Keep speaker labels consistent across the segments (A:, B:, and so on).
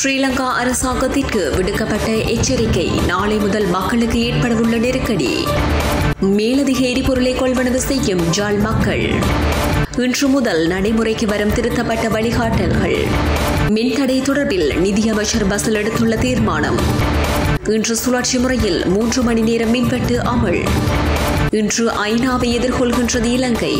A: ஸ்ரீலங்கா அரசாங்கத்திற்கு விடுக்கப்பட்ட எச்சரிக்கை நாளை முதல் மக்களுக்கு ஏற்படவுள்ள நெருக்கடி மேலதிக எரிபொருளை கொள்வனவு செய்யும் ஜாழ் மக்கள் இன்று முதல் நடைமுறைக்கு வரும் திருத்தப்பட்ட வழிகாட்டல்கள் மின்தடை தொடர்பில் நிதியமைச்சர் பஸ்ஸில் எடுத்துள்ள தீர்மானம் இன்று சுழற்சி முறையில் மூன்று மணி நேரம் மின்வெட்டு அமல் இன்று ஐநாவை எதிர்கொள்கின்றது இலங்கை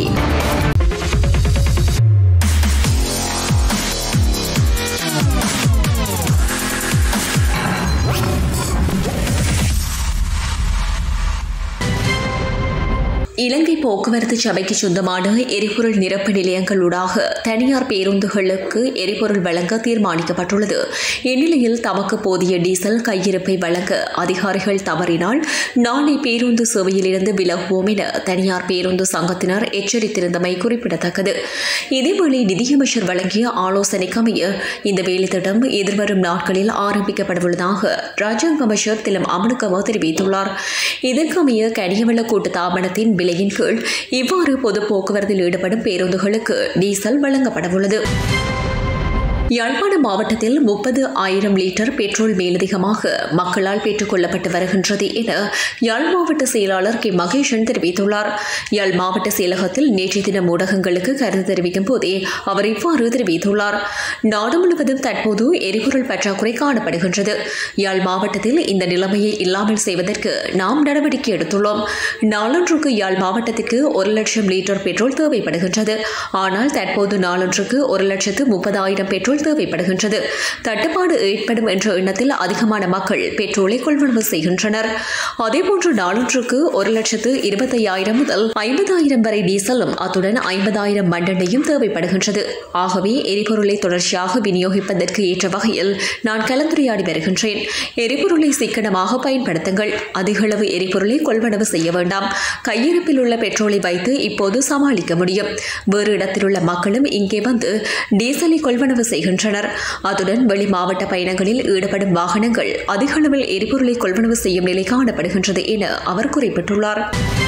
A: இலங்கை போக்குவரத்து சபைக்கு சொந்தமான எரிபொருள் நிரப்பு நிலையங்களூடாக தனியார் பேருந்துகளுக்கு எரிபொருள் வழங்க தீர்மானிக்கப்பட்டுள்ளது இந்நிலையில் தமக்கு போதிய டீசல் கையிருப்பை வழங்க அதிகாரிகள் தவறினால் நாளை பேருந்து சேவையிலிருந்து விலகுவோம் என தனியார் பேருந்து சங்கத்தினர் எச்சரித்திருந்தமை குறிப்பிடத்தக்கது இதேவேளை நிதியமைச்சர் வழங்கிய ஆலோசனைக்கமைய இந்த வேலைத்திட்டம் எதிர்வரும் நாட்களில் ஆரம்பிக்கப்படவுள்ளதாக ராஜாங்க அமைச்சர் திலம் அமனுக்கவா தெரிவித்துள்ளார் இதற்கமைய கனியவள கூட்டு தாபனத்தின் விலையின் கீழ் இவ்வாறு பொது போக்குவரத்தில் ஈடுபடும் பேருந்துகளுக்கு டீசல் வழங்கப்படவுள்ளது யாழ்ப்பாண மாவட்டத்தில் முப்பது ஆயிரம் லிட்டர் பெட்ரோல் மேலதிகமாக மக்களால் பெற்றுக் கொள்ளப்பட்டு வருகின்றது என யாழ் மாவட்ட செயலாளர் கே மகேஷன் தெரிவித்துள்ளார் யாழ் மாவட்ட செயலகத்தில் நேற்றைய தினம் ஊடகங்களுக்கு கருத்து தெரிவிக்கும் போதே அவர் இவ்வாறு தெரிவித்துள்ளார் நாடு முழுவதும் தற்போது எரிபொருள் பற்றாக்குறை காணப்படுகின்றது யாழ் மாவட்டத்தில் இந்த நிலைமையை இல்லாமல் செய்வதற்கு நாம் நடவடிக்கை எடுத்துள்ளோம் நாளொன்றுக்கு யாழ் மாவட்டத்திற்கு ஒரு லட்சம் லிட்டர் பெட்ரோல் தேவைப்படுகின்றது ஆனால் தற்போது நாளொன்றுக்கு ஒரு லட்சத்து முப்பதாயிரம் பெட்ரோல் தேவைப்படுகின்றது தட்டுப்பாடு ஏற்படும் என்ற எண்ணத்தில் அதிகமான மக்கள் பெட்ரோலை கொள்வனவு செய்கின்றனர் அதேபோன்று நாளொன்றுக்கு ஒரு லட்சத்து இருபத்தையாயிரம் முதல் ஐம்பதாயிரம் வரை டீசலும் அத்துடன் ஐம்பதாயிரம் மண்ணெண்ணையும் தேவைப்படுகின்றது ஆகவே எரிபொருளை தொடர்ச்சியாக விநியோகிப்பதற்கு ஏற்ற வகையில் நான் கலந்துரையாடி வருகின்றேன் எரிபொருளை சிக்கனமாக பயன்படுத்துங்கள் அதிகளவு எரிபொருளை கொள்வனவு செய்ய வேண்டாம் கையிருப்பில் உள்ள பெட்ரோலை வைத்து இப்போது சமாளிக்க முடியும் வேறு இடத்தில் உள்ள மக்களும் இங்கே வந்து டீசலை கொள்வனவு செய்கின்றனர் அத்துடன் வெளி மாவட்ட பயணங்களில் ஈடுபடும் வாகனங்கள் அதிக அளவில் எரிபொருளை கொள்வனவு செய்யும் நிலை காணப்படுகின்றது என அவர் குறிப்பிட்டுள்ளார்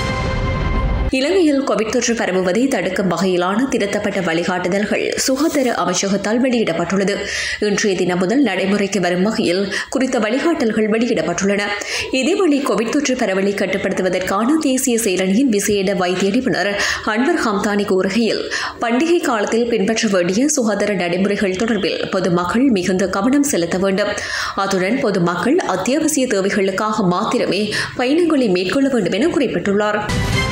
A: இலங்கையில் கோவிட் தொற்று பரவுவதை தடுக்கும் வகையிலான திருத்தப்பட்ட வழிகாட்டுதல்கள் சுகாதார அமைச்சகத்தால் வெளியிடப்பட்டுள்ளது இன்றைய தினம் முதல் நடைமுறைக்கு வரும் வகையில் குறித்த வழிகாட்டல்கள் வெளியிடப்பட்டுள்ளன இதேவழி கோவிட் தொற்று பரவலை கட்டுப்படுத்துவதற்கான தேசிய செயலணியின் விசேட வைத்திய நிபுணர் அன்வர் ஹம்தானி கூறுகையில் பண்டிகை காலத்தில் பின்பற்ற வேண்டிய சுகாதார நடைமுறைகள் தொடர்பில் பொதுமக்கள் மிகுந்த கவனம் செலுத்த வேண்டும் அத்துடன் பொதுமக்கள் அத்தியாவசிய தேவைகளுக்காக மாத்திரமே பயணங்களை மேற்கொள்ள வேண்டும் என குறிப்பிட்டுள்ளார்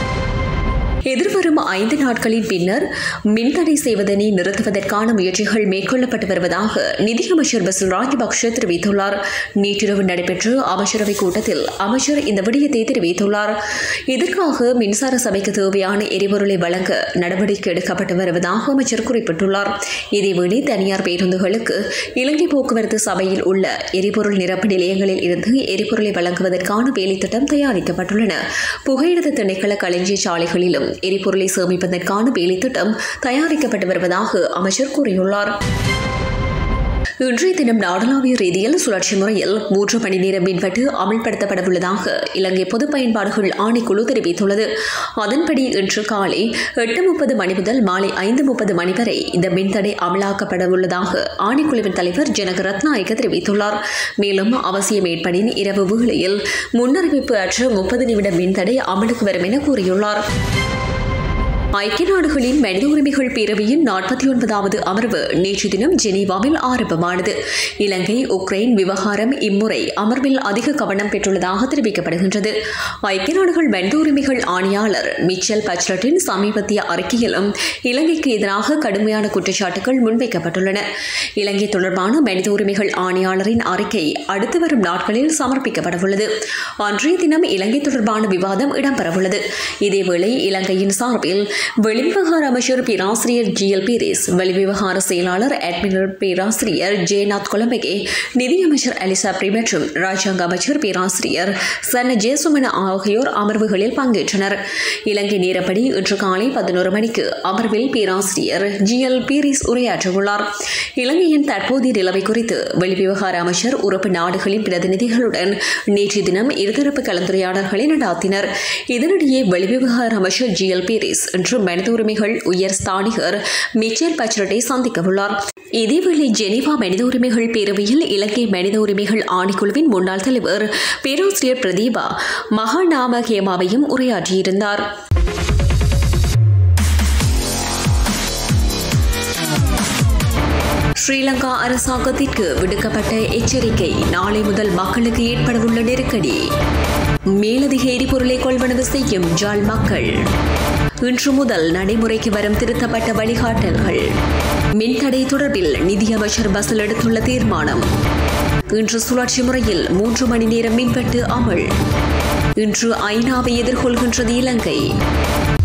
A: எதிர்வரும் ஐந்து நாட்களின் பின்னர் மின்தடை செய்வதனை நிறுத்துவதற்கான முயற்சிகள் மேற்கொள்ளப்பட்டு வருவதாக நிதியமைச்சர் பசில் ராஜபக்ஷ தெரிவித்துள்ளார் நேற்றிரவு நடைபெற்ற அமைச்சரவை கூட்டத்தில் அமைச்சர் இந்த விடயத்தை தெரிவித்துள்ளார் இதற்காக மின்சார சபைக்கு தேவையான எரிபொருளை வழங்க நடவடிக்கை எடுக்கப்பட்டு வருவதாக அமைச்சர் குறிப்பிட்டுள்ளார் இதேவேளை தனியார் பேருந்துகளுக்கு இலங்கை போக்குவரத்து சபையில் உள்ள எரிபொருள் நிரப்பு நிலையங்களில் இருந்து எரிபொருளை வழங்குவதற்கான வேலைத்திட்டம் தயாரிக்கப்பட்டுள்ளன புகையிரத திணைக்கள களஞ்சிய சாலைகளிலும் எரிபொருளை சேமிப்பதற்கான வேலைத்திட்டம் தயாரிக்கப்பட்டு வருவதாக அமைச்சர் கூறியுள்ளார் இன்றைய தினம் நாடளாவிய ரீதியில் சுழற்சி முறையில் மூன்று மணி நேரம் மின்வெட்டு அமல்படுத்தப்படவுள்ளதாக இலங்கை பொது பயன்பாடுகள் ஆணைக்குழு தெரிவித்துள்ளது அதன்படி இன்று காலை எட்டு முப்பது மணி முதல் மாலை ஐந்து முப்பது மணி வரை இந்த மின்தடை அமலாக்கப்படவுள்ளதாக ஆணைக்குழுவின் தலைவர் ஜனக ரத்நாயக்க தெரிவித்துள்ளார் மேலும் அவசியம் ஏற்படின் இரவு வேளையில் முன்னறிவிப்பு அற்ற முப்பது நிமிட மின்தடை அமலுக்கு வரும் என கூறியுள்ளார் ஐக்கிய நாடுகளின் மனித உரிமைகள் பேரவையின் நாற்பத்தி ஒன்பதாவது அமர்வு நேற்று தினம் ஜெனீவாவில் ஆரம்பமானது இலங்கை உக்ரைன் விவகாரம் இம்முறை அமர்வில் அதிக கவனம் பெற்றுள்ளதாக தெரிவிக்கப்படுகின்றது ஐக்கிய நாடுகள் மனித உரிமைகள் ஆணையாளர் மிச்சல் பச்லட்டின் சமீபத்திய அறிக்கையிலும் இலங்கைக்கு எதிராக கடுமையான குற்றச்சாட்டுகள் முன்வைக்கப்பட்டுள்ளன இலங்கை தொடர்பான மனித உரிமைகள் ஆணையாளரின் அறிக்கை அடுத்து வரும் நாட்களில் சமர்ப்பிக்கப்படவுள்ளது அன்றைய தினம் இலங்கை தொடர்பான விவாதம் இடம்பெறவுள்ளது இதேவேளை இலங்கையின் சார்பில் வெளிவிவகார அமைச்சர் பேராசிரியர் ஜி எல் பீரிஸ் வெளிவிவகார செயலாளர் அட்மிரல் பேராசிரியர் ஜெயநாத் கொலம்பகே நிதியமைச்சர் அலிசாப்ரி மற்றும் ராஜாங்க அமைச்சர் பேராசிரியர் சன்ன ஜெயசுமன ஆகியோர் அமர்வுகளில் பங்கேற்றனர் இலங்கை நேரப்படி இன்று காலை பதினோரு மணிக்கு அமர்வில் பேராசிரியர் ஜி எல் பீரிஸ் உரையாற்றவுள்ளார் இலங்கையின் தற்போதைய நிலைமை குறித்து வெளிவிவகார அமைச்சர் உறுப்பு நாடுகளின் பிரதிநிதிகளுடன் நேற்றைய தினம் இருதரப்பு கலந்துரையாடல்களை நடாத்தினர் இதனிடையே வெளிவிவகார அமைச்சர் ஜி எல் பீரிஸ் இன்று இன்று மனித உரிமைகள் உயர் ஸ்தானிகர் மிச்சல் பச்ரட்டை சந்திக்கவுள்ளார் இதேவேளை ஜெனீவா மனித உரிமைகள் பேரவையில் இலங்கை மனித உரிமைகள் ஆணைக்குழுவின் முன்னாள் தலைவர் பேராசிரியர் பிரதீபா மகாநாம ஹேமாவையும் உரையாற்றியிருந்தார் ஸ்ரீலங்கா அரசாங்கத்திற்கு விடுக்கப்பட்ட எச்சரிக்கை நாளை முதல் மக்களுக்கு ஏற்படவுள்ள நெருக்கடி மேலதிக எரிபொருளை கொள்வனவு செய்யும் ஜாழ் மக்கள் இன்று முதல் நடைமுறைக்கு வரும் திருத்தப்பட்ட வழிகாட்டல்கள் மின்தடை தொடர்பில் நிதியமைச்சர் பஸ்ஸில் எடுத்துள்ள தீர்மானம் இன்று சுழற்சி முறையில் மூன்று மணி நேரம் மின்வெட்டு அமல் இன்று ஐநாவை எதிர்கொள்கின்றது இலங்கை